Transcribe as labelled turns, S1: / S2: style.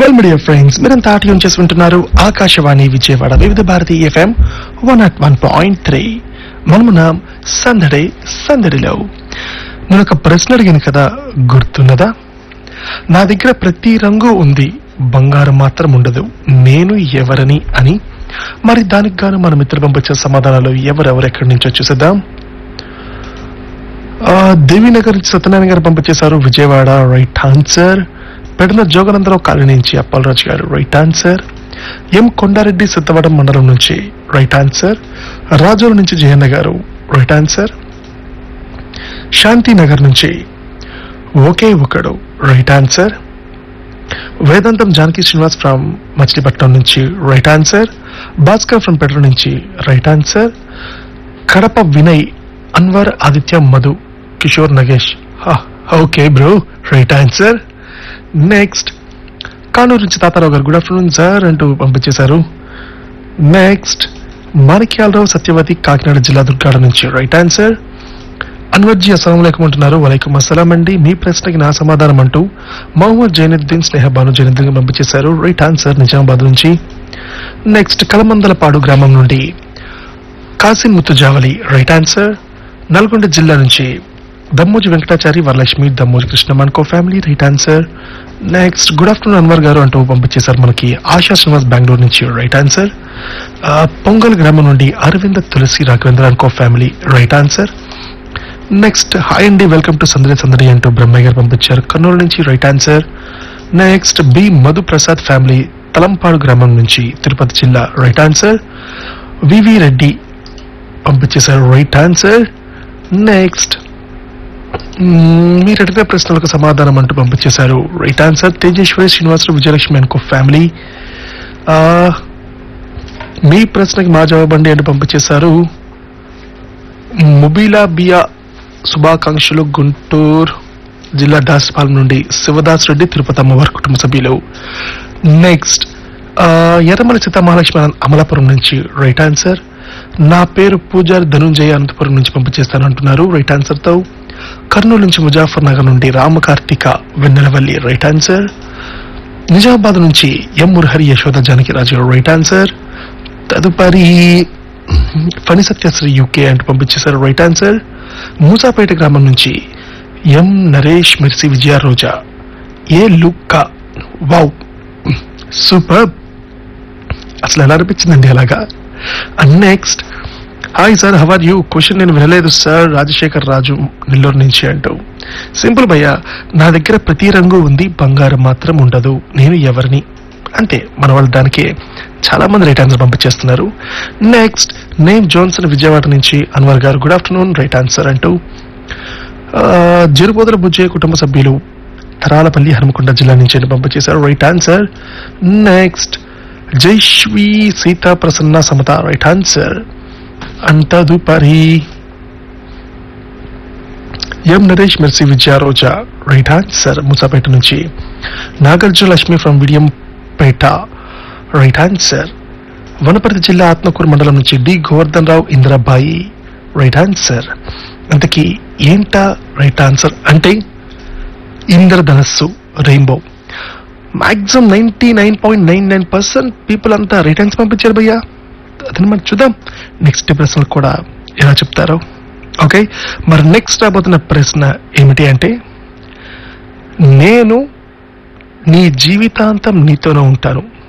S1: well media friends మీరంతా ఆటయం చేసి ఉంటున్నారు Akashvani Vijayawada Vividh Bharati FM one nought one point three మనమున్నాం సందడి సందడిలో నేను ఒక ప్రశ్న అడిగాను కదా గుర్తున్నదా నా దగ్గర ప్రతి రంగు ఉంది బంగారం మాత్రం ఉండదు నేను ఎవరని అని మరి దానికి గాను మన మిత్రులు పంపించే సమాధానాలు ఎవరెవరు ఎక్కడి నుంచో చూసేద్దాం ఆ, దేవీనగర్ నుంచి సత్యనారాయణ గారు పంపించేశారు Vijayawada right answer Pedana Joganandarao colony నుంచి అప్పలరాజు గారు right answer M Kondareddy Siddhavatam మండలం నుంచి రైట్ ఆన్సర్ రాజోలు నుంచి జయన్న గారు రైట్ ఆన్సర్ శాంతినగర్ నుంచి ఒకే ఒకడు రైట్ ఆన్సర్ వేదాంతం జానకి శ్రీనివాస్ ఫ్రమ్ మచిలీపట్నం నుంచి right answer Bhaskar from petrol నుంచి right answer Kadapa Vinay Anwar Aditya Madhu Kishore Nagesh okay bro right answer next Kanuru నుంచి తాతారావు గారు గుడ్ ఆఫ్టర్నూన్ సార్ అంటూ పంపించేశారు నెక్స్ట్ మాణిక్యాలరావు సత్యవతి కాకినాడ జిల్లా దుర్గాడ నుంచి రైట్ ఆన్సర్ అన్వర్జీ అస్సలం అంటున్నారు వలైకుం అస్సలాం అండి మీ ప్రశ్నకి నా సమాధానం అంటూ మహమ్మద్ జైనుద్దీన్ స్నేహ బాను జైనుద్దీన్ పంపించేశారు రైట్ ఆన్సర్ నిజామాబాద్ నుంచి నెక్స్ట్ కలమందలపాడు గ్రామం నుండి కాసిం ముత్తుజావలి రైట్ ఆన్సర్ నల్గొండ జిల్లా నుంచి దమ్మోజి వెంకటాచారి వరలక్ష్మి దమ్మోజి కృష్ణ మన్కో family right answer next good afternoon Anwar గారు అంటూ పంపించేశారు మనకి ఆశా శ్రీనివాస్ బెంగళూరు నుంచి రైట్ ఆన్సర్ పొంగల్ గ్రామం నుండి అరవింద తులసి రాఘవేంద్ర అనుకో family right answer next hi అండి వెల్కమ్ టు సందడి సందడి అంటూ బ్రహ్మయ్య గారు పంపించారు కర్నూలు నుంచి right answer next B Madhu Prasad family Talampadu గ్రామం నుంచి తిరుపతి జిల్లా రైట్ ఆన్సర్ వివి రెడ్డి పంపించేశారు రైట్ ఆన్సర్ నెక్స్ట్ మీరు అడిగిన ప్రశ్నలకు సమాధానం అంటూ పంపించేశారు రైట్ ఆన్సర్ తేజేశ్వరి శ్రీనివాసరావు విజయలక్ష్మి అనుకో ఫ్యామిలీ ఆ, మీ ప్రశ్నకి మా జవాబండి అని పంపించేశారు ముబీలా బియా శుభాకాంక్షలు గుంటూరు జిల్లా దాసపాలెం నుండి శివదాస్ రెడ్డి తిరుపతి అమ్మవారి కుటుంబ సభ్యులు నెక్స్ట్ ఎర్రమల సీతామహాలక్ష్మి అన- అమలాపురం నుంచి రైట్ ఆన్సర్ నా పేరు పూజారి ధనుంజయ అనంతపురం నుంచి పంపించేస్తాను అంటున్నారు రైట్ ఆన్సర్ తో కర్నూలు నుంచి ముజాఫర్ నగర్ నుండి రామకార్తిక వెన్నెలవల్లి రైట్ ఆన్సర్ నిజామాబాద్ నుంచి M Murahari Yashoda Janaki Raju right answer తదుపరి ఫణి సత్యశ్రీ యూకే అంటూ పంపించేశారు రైట్ ఆన్సర్ మూసాపేట గ్రామం నుంచి ఎం నరేష్ మిర్సి విజయ రోజా ఏ లుక్క వావ్ సూపర్ అసలు ఎలా అనిపించిందండి అలాగా and next hi sir how are you question నేను వినలేదు సార్ రాజశేఖర్ రాజు నెల్లూరు నుంచి అంటూ సింపుల్ భయ్య నా దగ్గర ప్రతి రంగు ఉంది బంగారం మాత్రం ఉండదు నేను ఎవరిని అంతే మన వాళ్ళు దానికి చాలా మంది రైట్ ఆన్సర్ పంపించేస్తున్నారు నెక్స్ట్ నేమ్ జోన్సన్ విజయవాడ నుంచి అన్వర్ గారు గుడ్ ఆఫ్టర్నూన్ రైట్ ఆన్సర్ అంటూ ఆ, జరుబోదల బుజ్జయ్య కుటుంబ సభ్యులు తరాలపల్లి హనుమకొండ జిల్లా నుంచి అని పంపించేశారు right answer next Jaishvi Sita Prasanna Samatha right answer and తదుపరి M Naresh Mercy Vijaya Roja right answer Musapeta నుంచి Nagarjuna Lakshmi from Vidiyampeta right answer Wanaparthy జిల్లా ఆత్మకూరు మండలం నుంచి D Govardhan Rao Indirabai right answer అంతకీ ఏంటా రైట్ ఆన్సర్ అంటే ఇంద్రధనస్సు rainbow maximum ninety nine point nine nine percent people అంతా రిటర్న్స్ పంపించారు భయ్యా అదని మనం చూద్దాం నెక్స్ట్ ప్రశ్నలు కూడా ఎలా చెప్తారో ఓకే మరి నెక్స్ట్ రాబోతున్న ప్రశ్న ఏమిటి అంటే నేను నీ జీవితాంతం నీతోనే ఉంటాను